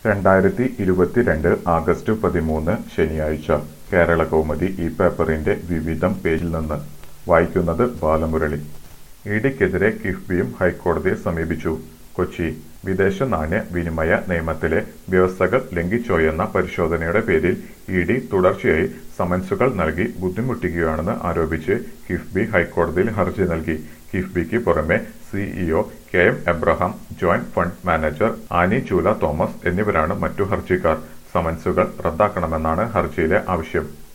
രണ്ടായിരത്തി ഇരുപത്തിരണ്ട് ആഗസ്റ്റ് പതിമൂന്ന് ശനിയാഴ്ച കേരളകൗമുദി ഈ പേപ്പറിന്റെ വിവിധം പേജിൽ നിന്ന് വായിക്കുന്നത് ബാലമുരളി ഇഡിക്കെതിരെ കിഫ്ബിയും ഹൈക്കോടതിയെ സമീപിച്ചു കൊച്ചി വിദേശ നാണ്യ വിനിമയ നിയമത്തിലെ വ്യവസ്ഥകൾ ലംഘിച്ചോയെന്ന പരിശോധനയുടെ പേരിൽ ഇ ഡി തുടർച്ചയായി സമൻസുകൾ നൽകി ബുദ്ധിമുട്ടിക്കുകയാണെന്ന് ആരോപിച്ച് കിഫ്ബി ഹൈക്കോടതിയിൽ ഹർജി നൽകി കിഫ്ബിക്ക് പുറമെ CEO K M Abraham joint fund manager Annie Choola Thomas എന്നിവരാണ് മറ്റു ഹർജിക്കാർ സമൻസുകൾ റദ്ദാക്കണമെന്നാണ് ഹർജിയിലെ ആവശ്യം